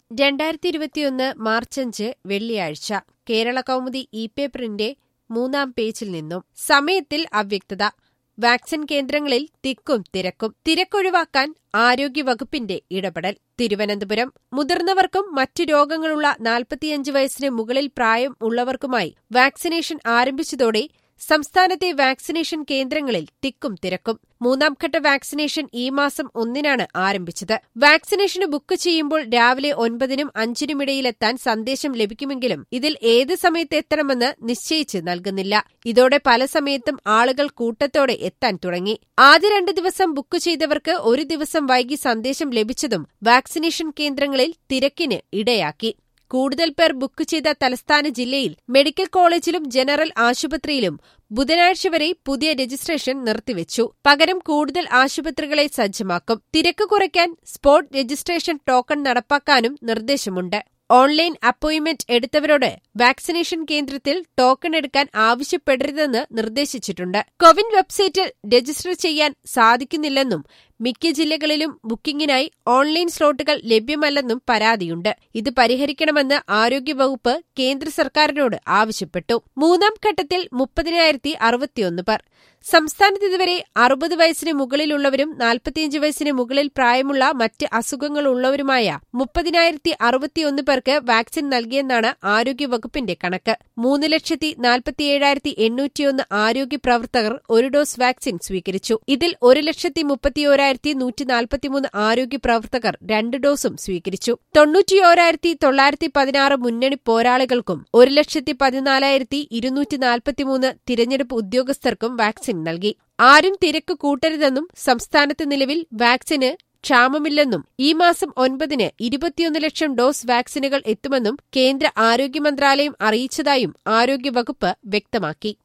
രണ്ടായിരത്തി ഇരുപത്തിയൊന്ന് മാർച്ച് അഞ്ച് വെള്ളിയാഴ്ച കേരള കൗമുദി ഇ പേപ്പറിന്റെ മൂന്നാം പേജിൽ നിന്നും സമയത്തിൽ അവ്യക്തത വാക്സിൻ കേന്ദ്രങ്ങളിൽ തിക്കും തിരക്കും തിരക്കൊഴിവാക്കാൻ ആരോഗ്യവകുപ്പിന്റെ ഇടപെടൽ തിരുവനന്തപുരം മുതിർന്നവർക്കും മറ്റു രോഗങ്ങളുള്ള നാൽപ്പത്തിയഞ്ച് വയസ്സിന് മുകളിൽ പ്രായം ഉള്ളവർക്കുമായി വാക്സിനേഷൻ ആരംഭിച്ചതോടെ സംസ്ഥാനത്തെ വാക്സിനേഷൻ കേന്ദ്രങ്ങളിൽ തിക്കും തിരക്കും മൂന്നാം ഘട്ട വാക്സിനേഷൻ ഈ മാസം ഒന്നിനാണ് ആരംഭിച്ചത് വാക്സിനേഷന് ബുക്ക് ചെയ്യുമ്പോൾ രാവിലെ ഒൻപതിനും അഞ്ചിനുമിടയിലെത്താൻ സന്ദേശം ലഭിക്കുമെങ്കിലും ഇതിൽ ഏത് സമയത്ത് എത്തണമെന്ന് നിശ്ചയിച്ച് നൽകുന്നില്ല ഇതോടെ പല സമയത്തും ആളുകൾ കൂട്ടത്തോടെ എത്താൻ തുടങ്ങി ആദ്യ രണ്ട് ദിവസം ബുക്ക് ചെയ്തവർക്ക് ഒരു ദിവസം വൈകി സന്ദേശം ലഭിച്ചതും വാക്സിനേഷൻ കേന്ദ്രങ്ങളിൽ തിരക്കിന് ഇടയാക്കി കൂടുതൽ പേർ ബുക്ക് ചെയ്ത തലസ്ഥാന ജില്ലയിൽ മെഡിക്കൽ കോളേജിലും ജനറൽ ആശുപത്രിയിലും ബുധനാഴ്ച വരെ പുതിയ രജിസ്ട്രേഷൻ നിർത്തിവെച്ചു പകരം കൂടുതൽ ആശുപത്രികളെ സജ്ജമാക്കും തിരക്ക് കുറയ്ക്കാൻ സ്പോട്ട് രജിസ്ട്രേഷൻ ടോക്കൺ നടപ്പാക്കാനും നിർദ്ദേശമുണ്ട് ഓൺലൈൻ അപ്പോയിന്റ്മെന്റ് എടുത്തവരോട് വാക്സിനേഷൻ കേന്ദ്രത്തിൽ ടോക്കൺ എടുക്കാൻ ആവശ്യപ്പെടരുതെന്ന് നിർദ്ദേശിച്ചിട്ടുണ്ട് കോവിൻ വെബ്സൈറ്റിൽ രജിസ്റ്റർ ചെയ്യാൻ സാധിക്കുന്നില്ലെന്നും മിക്ക ജില്ലകളിലും ബുക്കിംഗിനായി ഓൺലൈൻ സ്ലോട്ടുകൾ ലഭ്യമല്ലെന്നും പരാതിയുണ്ട് ഇത് പരിഹരിക്കണമെന്ന് ആരോഗ്യവകുപ്പ് കേന്ദ്ര സർക്കാരിനോട് ആവശ്യപ്പെട്ടു മൂന്നാം ഘട്ടത്തിൽ മുപ്പതിനായിരത്തി അറുപത്തിയൊന്ന് പേർ സംസ്ഥാനത്ത് ഇതുവരെ അറുപത് വയസ്സിന് മുകളിലുള്ളവരും നാൽപ്പത്തിയഞ്ച് വയസ്സിന് മുകളിൽ പ്രായമുള്ള മറ്റ് അസുഖങ്ങളുള്ളവരുമായ മുപ്പതിനായിരത്തി അറുപത്തിയൊന്ന് പേർക്ക് വാക്സിൻ നൽകിയെന്നാണ് ആരോഗ്യവകുപ്പിന്റെ കണക്ക് മൂന്ന് ലക്ഷത്തി നാൽപ്പത്തിയേഴായിരത്തി എണ്ണൂറ്റിയൊന്ന് ആരോഗ്യ പ്രവർത്തകർ ഒരു ഡോസ് വാക്സിൻ സ്വീകരിച്ചു ഇതിൽ ഒരു ലക്ഷത്തി മുപ്പത്തിയോരായിരത്തി നൂറ്റി നാൽപ്പത്തിമൂന്ന് ആരോഗ്യ പ്രവർത്തകർ രണ്ട് ഡോസും സ്വീകരിച്ചു തൊണ്ണൂറ്റിയോരായിരത്തി തൊള്ളായിരത്തി പതിനാറ് മുന്നണി പോരാളികൾക്കും ഒരു ലക്ഷത്തി പതിനാലായിരത്തി ഇരുന്നൂറ്റി നാൽപ്പത്തിമൂന്ന് തിരഞ്ഞെടുപ്പ് ഉദ്യോഗസ്ഥർക്കും വാക്സിൻ നൽകി ആരും തിരക്ക് കൂട്ടരുതെന്നും സംസ്ഥാനത്ത് നിലവിൽ വാക്സിന് ക്ഷാമമില്ലെന്നും ഈ മാസം ഒൻപതിന് ഇരുപത്തിയൊന്ന് ലക്ഷം ഡോസ് വാക്സിനുകൾ എത്തുമെന്നും കേന്ദ്ര ആരോഗ്യ മന്ത്രാലയം അറിയിച്ചതായും ആരോഗ്യവകുപ്പ് വ്യക്തമാക്കി